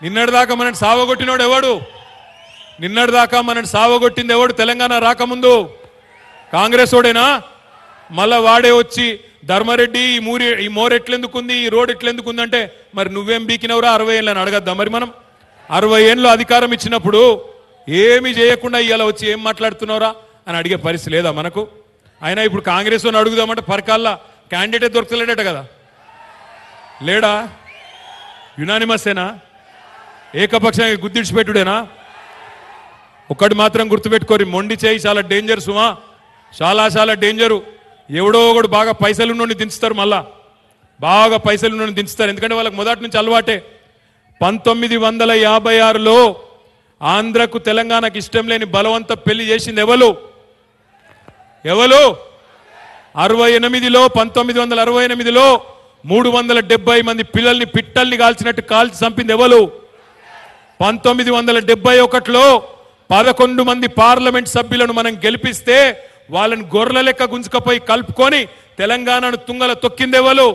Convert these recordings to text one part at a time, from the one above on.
నిన్నటిదాకా మనని సావగొట్టినోడు ఎవడు నిన్నటిదాకా మనని సావగొట్టింది ఎవడు తెలంగాణ రాకముందు కాంగ్రెస్ ఓడేనా మళ్ళా వాడే వచ్చి ధర్మారెడ్డి ఈ మూరి ఈ మోర్ ఎట్లెందుకుంది ఈ రోడ్ ఎట్లెందుకుంది అంటే మరి నువ్వేం బీకినవరా అరవై ఏళ్ళని అడగద్దా మరి మనం అరవై ఏళ్ళు అధికారం ఇచ్చినప్పుడు ఏమి చేయకుండా ఇవాళ వచ్చి ఏం మాట్లాడుతున్నావురా అని అడిగే పరిస్థితి లేదా మనకు అయినా ఇప్పుడు కాంగ్రెస్ అని అడుగుదామంటే పరకాల్లా క్యాండిడేట్ దొరకలేడట కదా లేడా యునానిమస్సేనా ఏకపక్షంగా గుద్దిడిచిపెట్టుడేనా ఒక్కటి మాత్రం గుర్తుపెట్టుకోరి మొండి చేయి చాలా డేంజర్ సుమా చాలా చాలా డేంజరు ఎవడో ఒకడు బాగా పైసలు నుండి దించుతారు మళ్ళా బాగా పైసలు నుండి దించుతారు ఎందుకంటే వాళ్ళకి మొదటి నుంచి అలవాటే పంతొమ్మిది వందల యాభై ఆరులో ఆంధ్రకు తెలంగాణకు ఇష్టం లేని బలవంత పెళ్లి చేసింది ఎవరు ఎవరు అరవై ఎనిమిదిలో పంతొమ్మిది వందల అరవై ఎనిమిదిలో మూడు వందల డెబ్బై మంది పిల్లల్ని పిట్టల్ని కాల్చినట్టు కాల్చి చంపింది ఎవరు పంతొమ్మిది వందల డెబ్బై ఒకటిలో పదకొండు మంది పార్లమెంట్ సభ్యులను మనం గెలిపిస్తే వాళ్ళని గొర్రెల లెక్క గుంజుకపోయి కలుపుకొని తెలంగాణను తుంగల తొక్కిందెవలు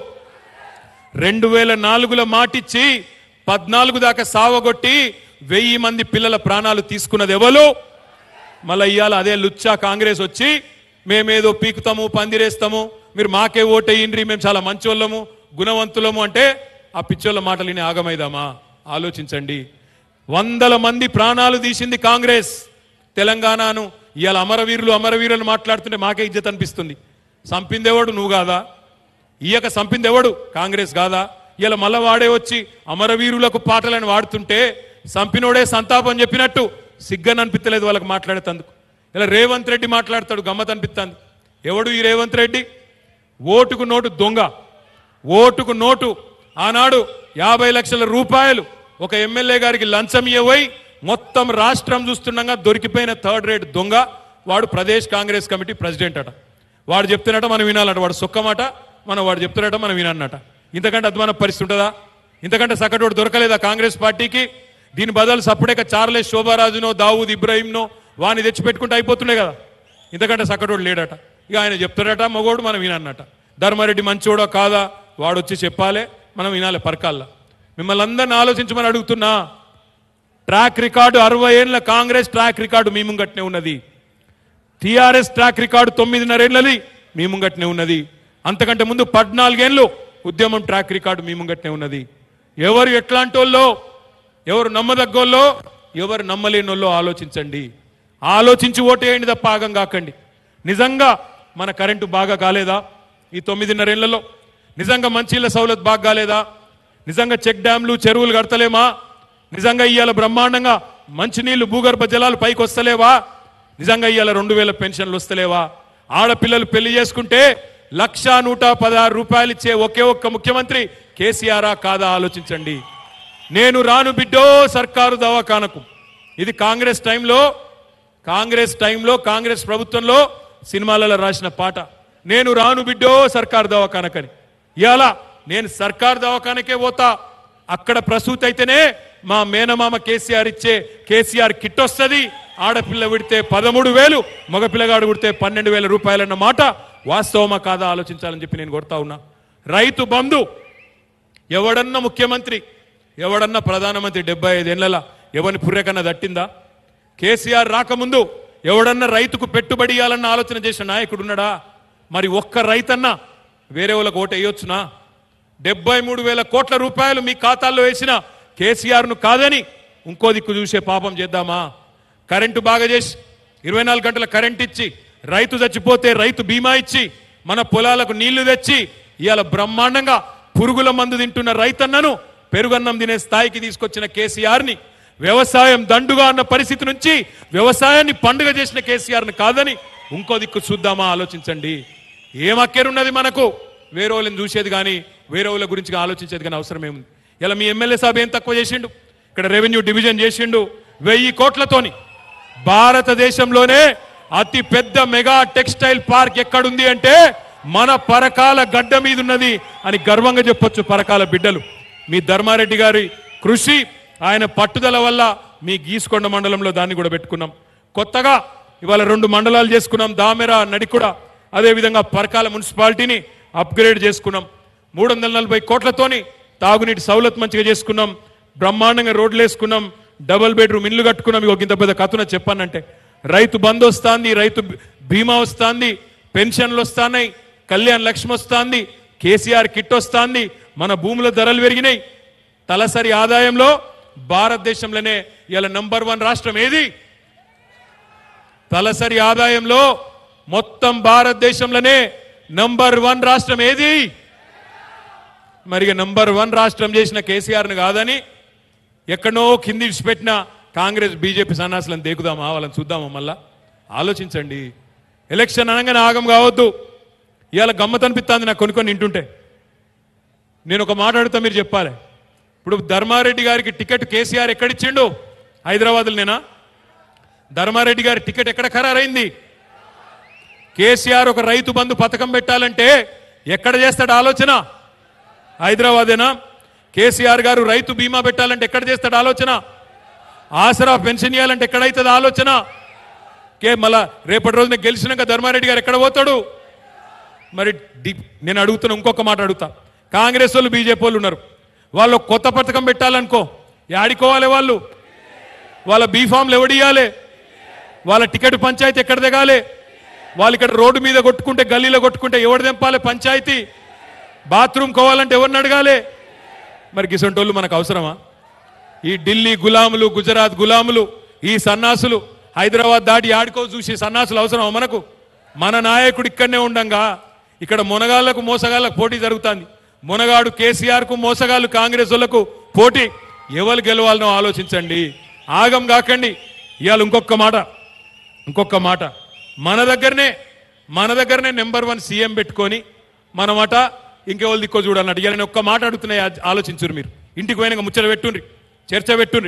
రెండు వేల నాలుగులో మాటిచ్చి పద్నాలుగు దాకా సావగొట్టి వెయ్యి మంది పిల్లల ప్రాణాలు తీసుకున్నది ఎవరు మళ్ళీ ఇవాళ అదే లుచ్చా కాంగ్రెస్ వచ్చి మేమేదో పీకుతాము పందిరేస్తాము మీరు మాకే ఓటేయండ్రి మేము చాలా మంచోళ్ళము గుణవంతులము అంటే ఆ పిచ్చోళ్ళ మాటలు విని ఆగమైదామా ఆలోచించండి వందల మంది ప్రాణాలు తీసింది కాంగ్రెస్ తెలంగాణను ఇవాళ అమరవీరులు అమరవీరులు మాట్లాడుతుంటే మాకే ఇజ్జత్ అనిపిస్తుంది సంపిందెవడు నువ్వు కాదా ఈయక సంపిందెవడు కాంగ్రెస్ కాదా ఇలా మళ్ళా వాడే వచ్చి అమరవీరులకు పాటలను వాడుతుంటే సంపినోడే సంతాపం చెప్పినట్టు సిగ్గని అనిపించలేదు వాళ్ళకి మాట్లాడేతందుకు ఇలా రేవంత్ రెడ్డి మాట్లాడతాడు గమ్మత్ అనిపిస్తుంది ఎవడు ఈ రేవంత్ రెడ్డి ఓటుకు నోటు దొంగ ఓటుకు నోటు ఆనాడు యాభై లక్షల రూపాయలు ఒక ఎమ్మెల్యే గారికి లంచం ఇవ్వయి మొత్తం రాష్ట్రం చూస్తుండగా దొరికిపోయిన థర్డ్ రేట్ దొంగ వాడు ప్రదేశ్ కాంగ్రెస్ కమిటీ ప్రెసిడెంట్ అట వాడు చెప్తున్నట మనం వినాలట వాడు సొక్కమాట మనం వాడు చెప్తున్నట మనం వినన్నట ఇంతకంటే అద్మాన పరిస్థితి ఉంటుందా ఇంతకంటే సకటోడు దొరకలేదా కాంగ్రెస్ పార్టీకి దీని బదులు సప్పుడేక చార్లెస్ శోభారాజునో దావూద్ ఇబ్రాహీంనో వాని తెచ్చిపెట్టుకుంటే అయిపోతుండే కదా ఇంతకంటే సకటోడు లేడట ఇక ఆయన చెప్తాడట మగోడు మనం వినన్నట ధర్మారెడ్డి మంచోడో కాదా వాడు వచ్చి చెప్పాలి మనం వినాలి పరకాల్లో మిమ్మల్ని అందరిని ఆలోచించమని అడుగుతున్నా ట్రాక్ రికార్డు అరవై ఏళ్ళ కాంగ్రెస్ ట్రాక్ రికార్డు మీ ముంగట్నే ఉన్నది టిఆర్ఎస్ ట్రాక్ రికార్డు తొమ్మిదిన్నరేళ్ళది మీ ముంగట్నే ఉన్నది అంతకంటే ముందు పద్నాలుగేళ్ళు ఉద్యమం ట్రాక్ రికార్డు మీ ముంగట్నే ఉన్నది ఎవరు ఎట్లాంటి వాళ్ళో ఎవరు నమ్మదగ్గోళ్ళో ఎవరు నమ్మలేనోళ్ళో ఆలోచించండి ఆలోచించి ఓటేయండి తప్ప ఆగం కాకండి నిజంగా మన కరెంటు బాగా కాలేదా ఈ తొమ్మిదిన్నరేళ్లలో నిజంగా మంచిళ్ళ సౌలత్ బాగా కాలేదా నిజంగా చెక్ డ్యాంలు చెరువులు కడతలేమా నిజంగా ఇవాళ బ్రహ్మాండంగా మంచినీళ్లు భూగర్భ జలాలు పైకి వస్తలేవా నిజంగా ఇవాళ రెండు వేల పెన్షన్లు వస్తలేవా ఆడపిల్లలు పెళ్లి చేసుకుంటే లక్ష నూట పదహారు రూపాయలు ఇచ్చే ఒకే ఒక్క ముఖ్యమంత్రి కేసీఆరా కాదా ఆలోచించండి నేను రాను బిడ్డో సర్కారు దవాఖానకు ఇది కాంగ్రెస్ టైంలో కాంగ్రెస్ టైంలో కాంగ్రెస్ ప్రభుత్వంలో సినిమాలలో రాసిన పాట నేను రాను బిడ్డో సర్కారు దవాఖానకని ఇవాళ నేను సర్కారు దవాఖానకే పోతా అక్కడ ప్రసూతి అయితేనే మా మేనమామ కేసీఆర్ ఇచ్చే కేసీఆర్ కిట్ వస్తుంది ఆడపిల్ల విడితే పదమూడు వేలు మగపిల్లగాడు విడితే పన్నెండు వేల రూపాయలన్న మాట వాస్తవమా కాదా ఆలోచించాలని చెప్పి నేను కొడతా ఉన్నా రైతు బంధు ఎవడన్నా ముఖ్యమంత్రి ఎవడన్నా ప్రధానమంత్రి డెబ్బై ఐదేళ్ల ఎవరిని పుర్రెకన్నా దట్టిందా కేసీఆర్ రాకముందు ఎవడన్నా రైతుకు పెట్టుబడి ఇవ్వాలన్న ఆలోచన చేసిన నాయకుడు ఉన్నాడా మరి ఒక్క రైతన్నా వేరే వాళ్ళకి ఓటు వేయొచ్చునా డెబ్బై మూడు వేల కోట్ల రూపాయలు మీ ఖాతాల్లో వేసిన కేసీఆర్ను కాదని ఇంకో దిక్కు చూసే పాపం చేద్దామా కరెంటు బాగా చేసి ఇరవై నాలుగు గంటల కరెంట్ ఇచ్చి రైతు చచ్చిపోతే రైతు బీమా ఇచ్చి మన పొలాలకు నీళ్లు తెచ్చి ఇవాళ బ్రహ్మాండంగా పురుగుల మందు తింటున్న రైతన్నను పెరుగన్నం తినే స్థాయికి తీసుకొచ్చిన కేసీఆర్ని వ్యవసాయం దండుగా అన్న పరిస్థితి నుంచి వ్యవసాయాన్ని పండుగ చేసిన కేసీఆర్ని కాదని ఇంకో దిక్కు చూద్దామా ఆలోచించండి ఏం అక్కెరున్నది మనకు వేరే వాళ్ళని చూసేది కానీ వేరే వాళ్ళ గురించి ఆలోచించేది కానీ అవసరం ఏముంది ఇలా మీ ఎమ్మెల్యే సాబ్ ఏం తక్కువ చేసిండు ఇక్కడ రెవెన్యూ డివిజన్ చేసిండు వెయ్యి కోట్లతోని భారతదేశంలోనే అతి పెద్ద మెగా టెక్స్టైల్ పార్క్ ఎక్కడుంది అంటే మన పరకాల గడ్డ మీద ఉన్నది అని గర్వంగా చెప్పొచ్చు పరకాల బిడ్డలు మీ ధర్మారెడ్డి గారి కృషి ఆయన పట్టుదల వల్ల మీ గీసుకొండ మండలంలో దాన్ని కూడా పెట్టుకున్నాం కొత్తగా ఇవాళ రెండు మండలాలు చేసుకున్నాం దామెర నడికుడ అదేవిధంగా పరకాల మున్సిపాలిటీని అప్గ్రేడ్ చేసుకున్నాం మూడు వందల నలభై కోట్లతోని తాగునీటి సౌలత్ మంచిగా చేసుకున్నాం బ్రహ్మాండంగా రోడ్లు వేసుకున్నాం డబుల్ బెడ్రూమ్ ఇల్లు కట్టుకున్నాం ఇక ఇంత పెద్ద కథన చెప్పానంటే రైతు బంధు వస్తాంది రైతు బీమా వస్తాంది పెన్షన్లు వస్తాన్నాయి కళ్యాణ్ లక్ష్మి వస్తాంది కేసీఆర్ కిట్ వస్తాంది మన భూముల ధరలు పెరిగినాయి తలసరి ఆదాయంలో భారతదేశంలోనే ఇలా నంబర్ వన్ రాష్ట్రం ఏది తలసరి ఆదాయంలో మొత్తం భారతదేశంలోనే నంబర్ వన్ రాష్ట్రం ఏది మరి ఇక నంబర్ వన్ రాష్ట్రం చేసిన కేసీఆర్ను కాదని ఎక్కడో కింది విడిచిపెట్టిన కాంగ్రెస్ బీజేపీ సన్నాసులను దేకుదామా వాళ్ళని చూద్దామా మళ్ళా ఆలోచించండి ఎలక్షన్ అనగానే ఆగం కావద్దు ఇవాళ గమ్మత్ అనిపిస్తుంది నాకు కొన్ని కొన్ని వింటుంటే నేను ఒక మాట అడుగుతా మీరు చెప్పాలి ఇప్పుడు ధర్మారెడ్డి గారికి టికెట్ కేసీఆర్ ఎక్కడిచ్చిండు హైదరాబాద్లోనేనా ధర్మారెడ్డి గారి టికెట్ ఎక్కడ ఖరారైంది కేసీఆర్ ఒక రైతు బంధు పథకం పెట్టాలంటే ఎక్కడ చేస్తాడు ఆలోచన హైదరాబాదేనా కేసీఆర్ గారు రైతు బీమా పెట్టాలంటే ఎక్కడ చేస్తాడు ఆలోచన ఆసరా పెన్షన్ ఇవ్వాలంటే ఎక్కడైతుంది ఆలోచన కే మళ్ళా రేపటి రోజున గెలిచినాక ధర్మారెడ్డి గారు ఎక్కడ పోతాడు మరి డి- నేను అడుగుతున్నా ఇంకొక మాట అడుగుతా కాంగ్రెస్ వాళ్ళు బీజేపీ వాళ్ళు ఉన్నారు వాళ్ళు ఒక కొత్త పథకం పెట్టాలనుకో యాడికోవాలి వాళ్ళు వాళ్ళ బీఫామ్లు ఎవడియాలి వాళ్ళ టికెట్ పంచాయతీ ఎక్కడ దిగాలి వాళ్ళు ఇక్కడ రోడ్డు మీద కొట్టుకుంటే గల్లీలో కొట్టుకుంటే ఎవడు తెంపాలి పంచాయతీ బాత్రూమ్ కోవాలంటే ఎవరిని అడగాలి మరి గిసంటోళ్ళు మనకు అవసరమా ఈ ఢిల్లీ గులాములు గుజరాత్ గులాములు ఈ సన్నాసులు హైదరాబాద్ దాటి ఆడుకో చూసి సన్నాసులు అవసరమా మనకు మన నాయకుడు ఇక్కడనే ఉండంగా ఇక్కడ మునగాళ్లకు మోసగాళ్లకు పోటీ జరుగుతుంది మునగాడు కేసీఆర్ కు మోసగాళ్ళు కాంగ్రెస్ వాళ్ళకు పోటీ ఎవరు గెలవాలనో ఆలోచించండి ఆగం కాకండి ఇవాళ ఇంకొక మాట ఇంకొక మాట మన దగ్గరనే మన దగ్గరనే నెంబర్ వన్ సీఎం పెట్టుకొని మనమాట ఇంకెవరు దిక్కో చూడాలన్నట్టు ఇవాళ నేను ఒక్క మాట అడుగుతున్నాయి ఆలోచించురు మీరు ఇంటికి పోయినాక ముచ్చట పెట్టుండ్రి చర్చ పెట్టుండ్రి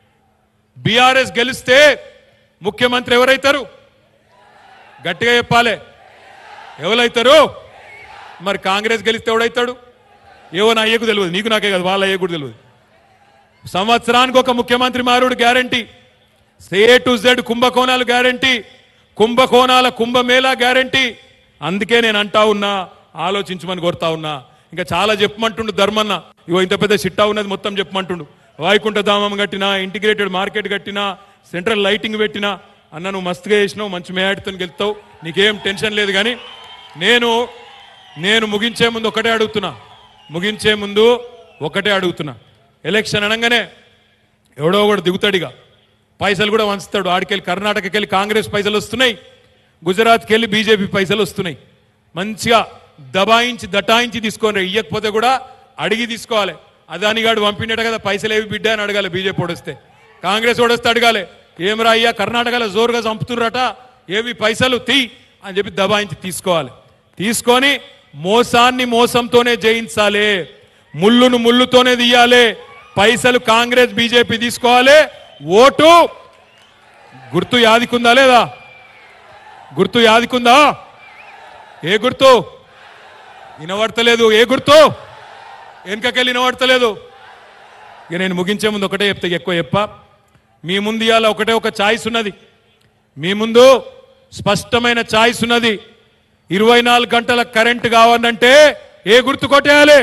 బీఆర్ఎస్ గెలిస్తే ముఖ్యమంత్రి ఎవరైతారు గట్టిగా చెప్పాలి ఎవరైతారు మరి కాంగ్రెస్ గెలిస్తే ఎవడైతాడు ఏవో నా అయ్యకు తెలియదు నీకు నాకే కాదు వాళ్ళ అయ్యకు కూడా తెలియదు సంవత్సరానికి ఒక ముఖ్యమంత్రి మారుడు గ్యారంటీ ఏ టు జెడ్ కుంభకోణాలు గ్యారంటీ కుంభకోణాల కుంభమేళా గ్యారంటీ అందుకే నేను అంటా ఉన్నా ఆలోచించమని కోరుతా ఉన్నా ఇంకా చాలా చెప్పమంటుండు ధర్మన్న ఇగో ఇంత పెద్ద చిట్టా ఉన్నది మొత్తం చెప్పమంటుండు వాయుకుంఠ ధామం కట్టినా ఇంటిగ్రేటెడ్ మార్కెట్ కట్టినా సెంట్రల్ లైటింగ్ పెట్టినా అన్న నువ్వు మస్తుగా చేసినావు మంచి మేయాడితో గెలుస్తావు నీకేం టెన్షన్ లేదు కానీ నేను నేను ముగించే ముందు ఒకటే అడుగుతున్నా ముగించే ముందు ఒకటే అడుగుతున్నా ఎలక్షన్ అనగానే ఎవడో ఒకడు దిగుతాడిగా పైసలు కూడా వంచుతాడు ఆడికెళ్ళి కర్ణాటకకి వెళ్ళి కాంగ్రెస్ పైసలు వస్తున్నాయి గుజరాత్కి వెళ్ళి బీజేపీ పైసలు వస్తున్నాయి మంచిగా దబాయించి దటాయించి తీసుకోండి ఇయ్యకపోతే కూడా అడిగి తీసుకోవాలి అదానిగాడు పంపినట్టు కదా పైసలు ఏవి బిడ్డ అని అడగాలి బీజేపీ ఓడిస్తే కాంగ్రెస్ ఓడిస్తే అడగాలి ఏమరా అయ్యా కర్ణాటకలో జోరుగా చంపుతుర్రట ఏవి పైసలు తీ అని చెప్పి దబాయించి తీసుకోవాలి తీసుకొని మోసాన్ని మోసంతోనే జయించాలి ముళ్ళును ముళ్ళుతోనే తీయాలి పైసలు కాంగ్రెస్ బీజేపీ తీసుకోవాలి ఓటు గుర్తు యాదికుందా లేదా గుర్తు యాదికుందా ఏ గుర్తు వినబడతలేదు ఏ గుర్తు వెనకకెళ్ళి వినబడతలేదు ఇక నేను ముగించే ముందు ఒకటే చెప్తా ఎక్కువ చెప్ప మీ ముందు ఇవాళ ఒకటే ఒక ఛాయిస్ ఉన్నది మీ ముందు స్పష్టమైన ఛాయిస్ ఉన్నది ఇరవై నాలుగు గంటల కరెంట్ కావాలంటే ఏ గుర్తు కొట్టేయాలి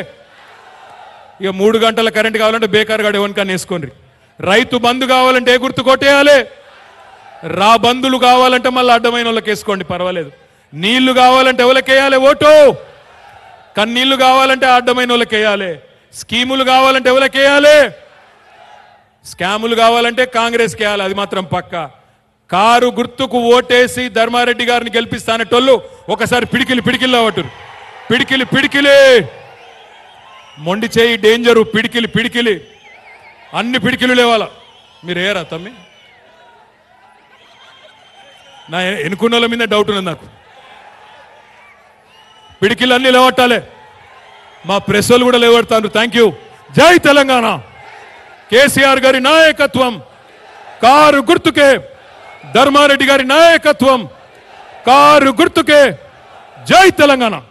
ఇక మూడు గంటల కరెంట్ కావాలంటే బేకార్ గాడు ఎవరికన్నా వేసుకోండి రైతు బంధు కావాలంటే ఏ గుర్తు కొట్టేయాలి రా బంధులు కావాలంటే మళ్ళీ అడ్డమైన వాళ్ళకి వేసుకోండి పర్వాలేదు నీళ్లు కావాలంటే ఎవరికి వేయాలి ఓటు కన్నీళ్లు కావాలంటే అడ్డమైన వాళ్ళకి వేయాలి స్కీములు కావాలంటే ఎవరికి వేయాలి స్కాములు కావాలంటే కాంగ్రెస్ వేయాలి అది మాత్రం పక్క కారు గుర్తుకు ఓటేసి ధర్మారెడ్డి గారిని గెలిపిస్తానటోళ్ళు ఒకసారి పిడికిలి పిడికిల్లో పట్టురు పిడికిలి పిడికిలి మొండి చేయి డేంజరు పిడికిలి పిడికిలి అన్ని పిడికిలు లేవాల మీరు ఏరా తమ్మి నా ఎన్నుకున్న వాళ్ళ మీద డౌట్ ఉన్నది నాకు పిడికిలు అన్ని లేవట్టాలి మా ప్రెస్ వాళ్ళు కూడా లేవడతారు థ్యాంక్ యూ జై తెలంగాణ కేసీఆర్ గారి నాయకత్వం కారు గుర్తుకే ధర్మారెడ్డి గారి నాయకత్వం కారు గుర్తుకే జై తెలంగాణ